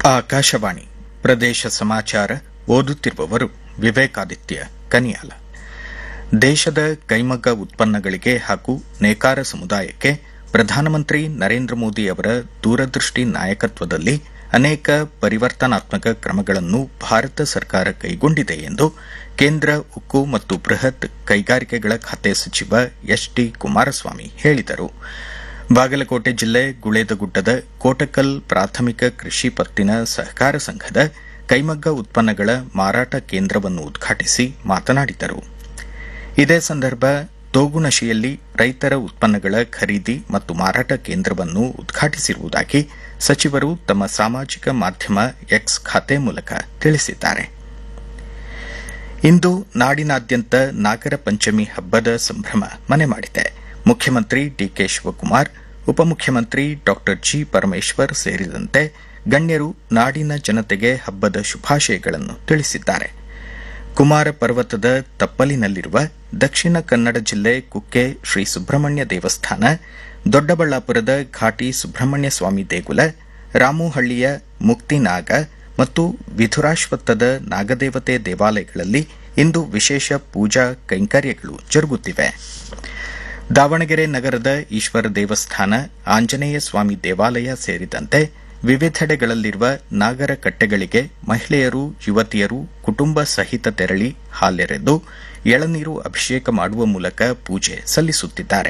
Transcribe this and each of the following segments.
ಆಕಾಶವಾಣಿ ಪ್ರದೇಶ ಸಮಾಚಾರ ಓದುತ್ತಿರುವವರು ವಿವೇಕಾದಿತ್ಯ ಕನಿಯಾಲ ದೇಶದ ಕೈಮಗ್ಗ ಉತ್ಪನ್ನಗಳಿಗೆ ಹಾಗೂ ನೇಕಾರ ಸಮುದಾಯಕ್ಕೆ ಪ್ರಧಾನಮಂತ್ರಿ ನರೇಂದ್ರ ಮೋದಿ ಅವರ ದೂರದೃಷ್ಟಿ ನಾಯಕತ್ವದಲ್ಲಿ ಅನೇಕ ಪರಿವರ್ತನಾತ್ಮಕ ಕ್ರಮಗಳನ್ನು ಭಾರತ ಸರ್ಕಾರ ಕೈಗೊಂಡಿದೆ ಎಂದು ಕೇಂದ್ರ ಉಕ್ಕು ಮತ್ತು ಬೃಹತ್ ಕೈಗಾರಿಕೆಗಳ ಖಾತೆ ಸಚಿವ ಎಚ್ ಡಿ ಕುಮಾರಸ್ವಾಮಿ ಹೇಳಿದರು ಬಾಗಲಕೋಟೆ ಜಿಲ್ಲೆ ಗುಳೇದಗುಡ್ಡದ ಕೋಟಕಲ್ ಪ್ರಾಥಮಿಕ ಕೃಷಿ ಪತ್ತಿನ ಸಹಕಾರ ಸಂಘದ ಕೈಮಗ್ಗ ಉತ್ಪನ್ನಗಳ ಮಾರಾಟ ಕೇಂದ್ರವನ್ನು ಉದ್ಘಾಟಿಸಿ ಮಾತನಾಡಿದರು ಇದೇ ಸಂದರ್ಭ ತೋಗುಣಶಿಯಲ್ಲಿ ರೈತರ ಉತ್ಪನ್ನಗಳ ಖರೀದಿ ಮತ್ತು ಮಾರಾಟ ಕೇಂದ್ರವನ್ನು ಉದ್ಘಾಟಿಸಿರುವುದಾಗಿ ಸಚಿವರು ತಮ್ಮ ಸಾಮಾಜಿಕ ಮಾಧ್ಯಮ ಎಕ್ಸ್ ಖಾತೆ ಮೂಲಕ ತಿಳಿಸಿದ್ದಾರೆ ಇಂದು ನಾಡಿನಾದ್ಯಂತ ನಾಗರ ಪಂಚಮಿ ಹಬ್ಬದ ಸಂಭ್ರಮ ಮನೆ ಮಾಡಿದೆ ಮುಖ್ಯಮಂತ್ರಿ ಡಿಕೆ ಶಿವಕುಮಾರ್ ಉಪಮುಖ್ಯಮಂತ್ರಿ ಡಾ ಜಿ ಪರಮೇಶ್ವರ್ ಸೇರಿದಂತೆ ಗಣ್ಯರು ನಾಡಿನ ಜನತೆಗೆ ಹಬ್ಬದ ಶುಭಾಶಯಗಳನ್ನು ತಿಳಿಸಿದ್ದಾರೆ ಕುಮಾರ ಪರ್ವತದ ತಪ್ಪಲಿನಲ್ಲಿರುವ ದಕ್ಷಿಣ ಕನ್ನಡ ಜಿಲ್ಲೆ ಕುಕ್ಕೆ ಶ್ರೀ ಸುಬ್ರಹ್ಮಣ್ಯ ದೇವಸ್ಥಾನ ದೊಡ್ಡಬಳ್ಳಾಪುರದ ಘಾಟಿ ಸುಬ್ರಹ್ಮಣ್ಯ ಸ್ವಾಮಿ ದೇಗುಲ ರಾಮುಹಳ್ಳಿಯ ಮುಕ್ತಿನಾಗ ಮತ್ತು ವಿಧುರಾಶ್ವತ್ಥದ ನಾಗದೇವತೆ ದೇವಾಲಯಗಳಲ್ಲಿ ಇಂದು ವಿಶೇಷ ಪೂಜಾ ಕೈಂಕರ್ಯಗಳು ಜರುಗುತ್ತಿವೆ ದಾವಣಗೆರೆ ನಗರದ ಈಶ್ವರ ದೇವಸ್ಥಾನ ಆಂಜನೇಯ ಸ್ವಾಮಿ ದೇವಾಲಯ ಸೇರಿದಂತೆ ವಿವಿಧೆಡೆಗಳಲ್ಲಿರುವ ನಾಗರ ಕಟ್ಟೆಗಳಿಗೆ ಮಹಿಳೆಯರು ಯುವತಿಯರು ಕುಟುಂಬ ಸಹಿತ ತೆರಳಿ ಹಾಲೆರೆದು ಎಳನೀರು ಅಭಿಷೇಕ ಮಾಡುವ ಮೂಲಕ ಪೂಜೆ ಸಲ್ಲಿಸುತ್ತಿದ್ದಾರೆ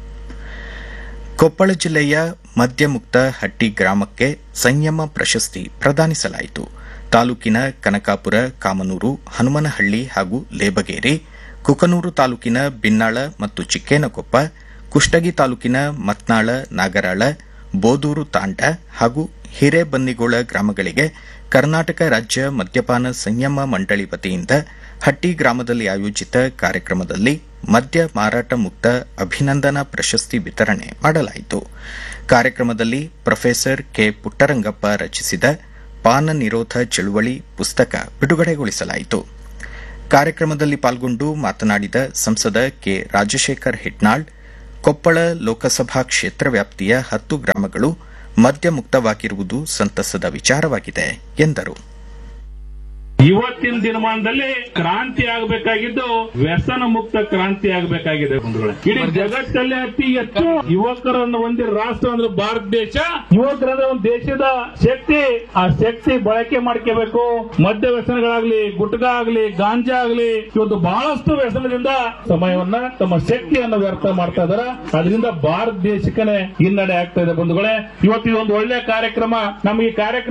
ಕೊಪ್ಪಳ ಜಿಲ್ಲೆಯ ಮದ್ಯಮುಕ್ತ ಹಟ್ಟಿ ಗ್ರಾಮಕ್ಕೆ ಸಂಯಮ ಪ್ರಶಸ್ತಿ ಪ್ರದಾನಿಸಲಾಯಿತು ತಾಲೂಕಿನ ಕನಕಾಪುರ ಕಾಮನೂರು ಹನುಮನಹಳ್ಳಿ ಹಾಗೂ ಲೇಬಗೇರಿ ಕುಕನೂರು ತಾಲೂಕಿನ ಬಿನ್ನಾಳ ಮತ್ತು ಚಿಕ್ಕೇನಕೊಪ್ಪ ಕುಷ್ಟಗಿ ತಾಲೂಕಿನ ಮತ್ನಾಳ ನಾಗರಾಳ ಬೋದೂರು ತಾಂಡ ಹಾಗೂ ಹಿರೇಬನ್ನಿಗೋಳ ಗ್ರಾಮಗಳಿಗೆ ಕರ್ನಾಟಕ ರಾಜ್ಯ ಮದ್ಯಪಾನ ಸಂಯಮ ಮಂಡಳಿ ವತಿಯಿಂದ ಹಟ್ಟಿ ಗ್ರಾಮದಲ್ಲಿ ಆಯೋಜಿತ ಕಾರ್ಯಕ್ರಮದಲ್ಲಿ ಮದ್ಯ ಮಾರಾಟ ಮುಕ್ತ ಅಭಿನಂದನಾ ಪ್ರಶಸ್ತಿ ವಿತರಣೆ ಮಾಡಲಾಯಿತು ಕಾರ್ಯಕ್ರಮದಲ್ಲಿ ಪ್ರೊಫೆಸರ್ ಕೆ ಪುಟ್ಟರಂಗಪ್ಪ ರಚಿಸಿದ ಪಾನ ನಿರೋಧ ಚಳುವಳಿ ಪುಸ್ತಕ ಬಿಡುಗಡೆಗೊಳಿಸಲಾಯಿತು ಕಾರ್ಯಕ್ರಮದಲ್ಲಿ ಪಾಲ್ಗೊಂಡು ಮಾತನಾಡಿದ ಸಂಸದ ಕೆ ರಾಜಶೇಖರ್ ಹಿಟ್ನಾಳ್ ಕೊಪ್ಪಳ ಲೋಕಸಭಾ ಕ್ಷೇತ್ರ ವ್ಯಾಪ್ತಿಯ ಹತ್ತು ಗ್ರಾಮಗಳು ಮದ್ಯ ಮುಕ್ತವಾಗಿರುವುದು ಸಂತಸದ ವಿಚಾರವಾಗಿದೆ ಎಂದರು ಇವತ್ತಿನ ದಿನಮಾನದಲ್ಲಿ ಕ್ರಾಂತಿ ಆಗಬೇಕಾಗಿದ್ದು ವ್ಯಸನ ಮುಕ್ತ ಕ್ರಾಂತಿ ಆಗಬೇಕಾಗಿದೆ ಬಂಧುಗಳೇ ಇಡೀ ಜಗತ್ತಲ್ಲಿ ಅತಿ ಹೆಚ್ಚು ಯುವಕರನ್ನು ಹೊಂದಿರೋ ರಾಷ್ಟ್ರ ಅಂದ್ರೆ ಭಾರತ ದೇಶ ಯುವಕರಂದ್ರೆ ಒಂದು ದೇಶದ ಶಕ್ತಿ ಆ ಶಕ್ತಿ ಬಳಕೆ ಮಾಡ್ಕೋಬೇಕು ಮದ್ಯ ವ್ಯಸನಗಳಾಗ್ಲಿ ಗುಟ್ಕ ಆಗ್ಲಿ ಗಾಂಜಾ ಆಗ್ಲಿ ಇವತ್ತು ಬಹಳಷ್ಟು ವ್ಯಸನದಿಂದ ಸಮಯವನ್ನ ತಮ್ಮ ಶಕ್ತಿಯನ್ನು ವ್ಯರ್ಥ ಮಾಡ್ತಾ ಇದಾರೆ ಅದರಿಂದ ಭಾರತ ದೇಶಕ್ಕನೇ ಹಿನ್ನಡೆ ಆಗ್ತಾ ಇದೆ ಬಂಧುಗಳೇ ಇವತ್ತು ಇದೊಂದು ಒಳ್ಳೆ ಕಾರ್ಯಕ್ರಮ ನಮಗೆ ಕಾರ್ಯಕ್ರಮ